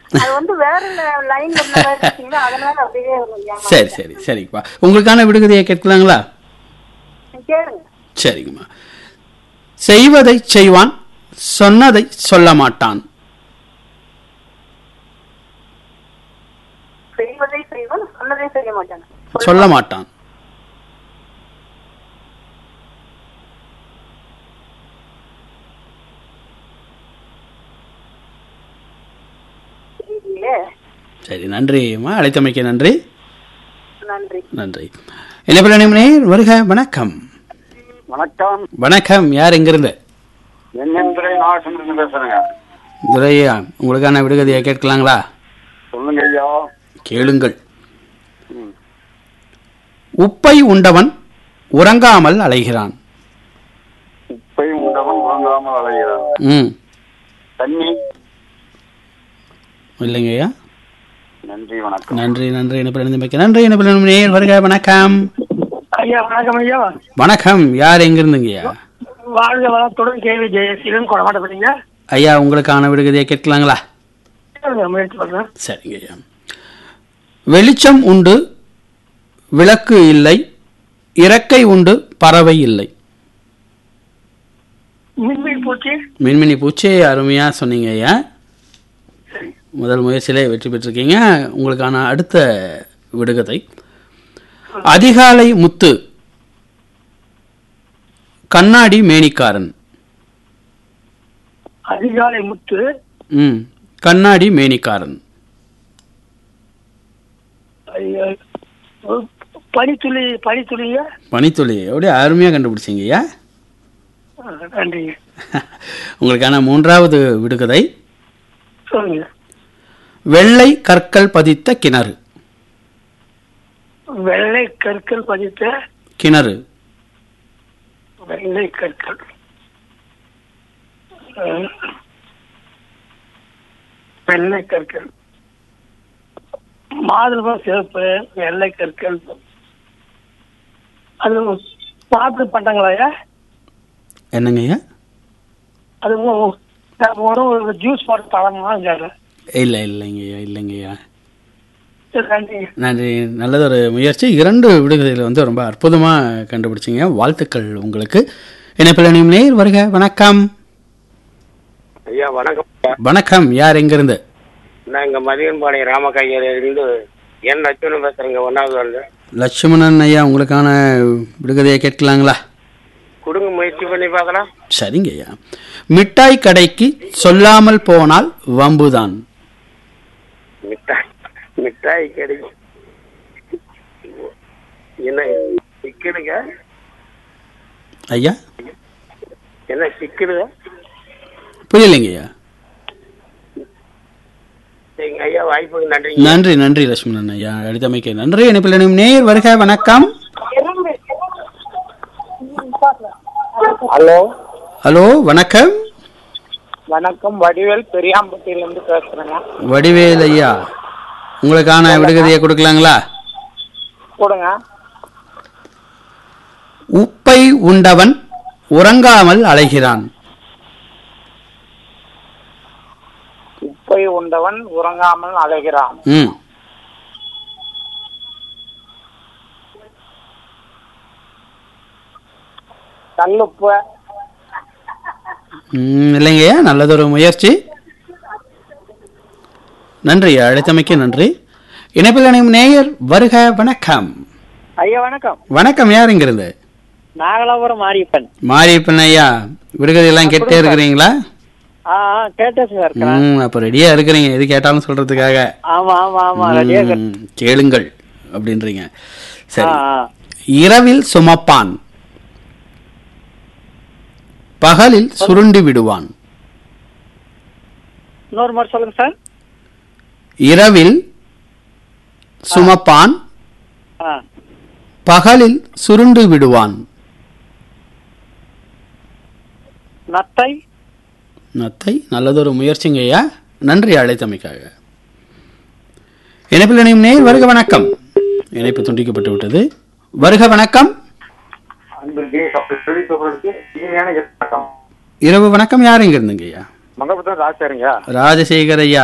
அது வந்து வேற லைன் இருக்கீங்களா அதனால அப்படியே ஏமாந்தேன். சரி சரி சரிப்பா உங்களுக்கான விடுகதையை கேட்கலாங்களா கேளுங்க சரிங்கம்மா செய்வதை செய்வான் சொன்னதை சொல்ல மாட்டான் செய்வதை செய்வன் சொன்னதை செய்ய மாட்டாங்க சொல்ல மாட்டான் இல்லையே. சரி நன்றிம்மா அழைத்தமைக்கு நன்றி நன்றி நன்றி என்ன பிள்ளை வருக வணக்கம் வணக்கம் வணக்கம் யார் எங்கிருந்து என்னென்றை நாகசந்திரன் பேசுறேங்க துரையா உங்களுக்கான விடுகதையை கேட்கலாங்களா சொல்லுங்க ஐயா கேளுங்கள் உப்பை உண்டவன் உறங்காமல் அலைகிறான் உப்பை உண்டவன் உறங்காமல் அலைகிறான் ம் தண்ணி இல்லைங்கய்யா நன்றி வணக்கம் நன்றி நன்றி என்ன பிள்ளை நன்றி என்ன பிள்ளை வருக வணக்கம் ஐயா வணக்கம் ஐயா வணக்கம் யார் எங்கிருந்துங்கய்யா வாழ்க வளத்துடன் கேள்வி ஜெயசீலன் கொடமாட்டப்படுங்க ஐயா உங்களுக்கான விடுகதையை கேட்கலாங்களா முயற்சி பண்றேன் சரிங்க ஐயா வெளிச்சம் உண்டு விளக்கு இல்லை இறக்கை உண்டு பறவை இல்லை மின்மினி பூச்சி மின்மினி பூச்சி அருமையா சொன்னீங்க ஐயா முதல் முயற்சியிலே வெற்றி பெற்றிருக்கீங்க உங்களுக்கான அடுத்த விடுகதை அதிகாலை முத்து கண்ணாடி மேனிக்காரன் அதிகாலை முத்து ம் கண்ணாடி மேனிக்காரன் ஐயா, பனித்துளி பனித்துளிங்க பனித்துளி அப்படியே அருமையாக கண்டுபிடிச்சிங்க ஐயா ஆ, நன்றிங்க உங்களுக்கான மூன்றாவது விடுகதை சொல்லுங்க வெள்ளை கற்கள் பதித்த கிணறு வெள்ளை கற்கள் பதித்த கிணறு வெள்ளை கற்கள் ஆ, வெள்ளை கற்கள் மாதுளம்பா சிவப்பு வெள்ளை கற்கள் அது சாப்பிட்டு பண்றாங்களா என்னங்க ஐயா அது உ- நான் ஒரு ஜூஸ் போட்டு பழமா கேட்டேன் இல்லை இல்லைங்க ஐயா இல்லைங்க ஐயா சரி நன்றிங்க நன்றி நல்லதொரு முயற்சி இரண்டு விடுகதைகளை வந்து ரொம்ப அற்புதமாக கண்டுபிடிச்சிங்க வாழ்த்துக்கள் உங்களுக்கு என்ன பிள்ளை நேர் வருக வணக்கம் ஐயா வணக்கம் வணக்கம் யார் எங்கிருந்து நான் இங்க மதியன்பாளையம் ராமகையில இருந்து என் லட்சுமணன் பேசுறேங்க ஒன்னாவது வந்து லட்சுமணன் ஐயா உங்களுக்கான விடுகதையை கேட்கலாங்களா கொடுங்க முயற்சி பண்ணி பார்க்கலாம் சரிங்க ஐயா மிட்டாய் கடைக்கு சொல்லாமல் போனால் வம்புதான் மிட்டாய் மிட்டாய் கிடைக்கும் என்ன சிக்கனுங்க ஐயா என்ன சிக்கனுங்க புரியலைங்க ஐயா சரிங்க ஐயா வாய்ப்புக்கு நன்றி நன்றி நன்றி லட்சுமணன் ஐயா அடித்தமைக்கு நன்றி என்ன பிள்ளை நேர் வருக வணக்கம் ஹலோ ஹலோ வணக்கம் வணக்கம் வடிவேல் பெரியாம்பட்டியில இருந்து பேசுறேங்க வடிவேல் ஐயா உங்களுக்கான விடுகதையை கொடுக்கலாங்களா கொடுங்க உப்பை உண்டவன் உறங்காமல் அலைகிறான் உப்பை உண்டவன் உறங்காமல் அலைகிறான் ம் கல்லுப்பு ம், இல்லைங்கய்யா நல்லதொரு முயற்சி நன்றி அழைத்தமைக்கு நன்றி இணைப்பில் இணையும் நேயர் வருக வணக்கம் ஐயா வணக்கம் வணக்கம் யார் இங்கிருந்து நாகலாபுரம் மாரியப்பன் மாரியப்பன் ஐயா விடுகதை எல்லாம் கேட்டே இருக்கிறீங்களா ஆ ஆ, கேட்டேன் சார் ம் அப்ப ரெடியா இருக்கிறீங்க எது கேட்டாலும் சொல்றதுக்காக ஆமா ஆமா ஆமா ரெடியா இருக்கு. ம், கேளுங்கள் அப்படின்றீங்க ஆ சரி ஆ. இரவில் சுமப்பான் பகலில் சுருண்டி விடுவான் இன்னொரு மாதிரி சொல்லுங்க சார் இரவில் சுமப்பான் ஆ பகலில் சுருண்டு விடுவான் நத்தை நத்தை நல்லதொரு முயற்சிங்க ஐயா நன்றி அழைத்தமைக்காக இணைப்பில் இணையும் நேர் வருக வணக்கம் இணைப்பு துண்டிக்கப்பட்டு விட்டது வருக வணக்கம் அன்புக்கு தொழில்நுட்பங்களுக்கு இனிமையான வணக்கம் இரவு வணக்கம் யார் இங்க இருந்துங்க ஐயா மங்கபுரம் ராஜாருங்க ராஜசேகர் ஐயா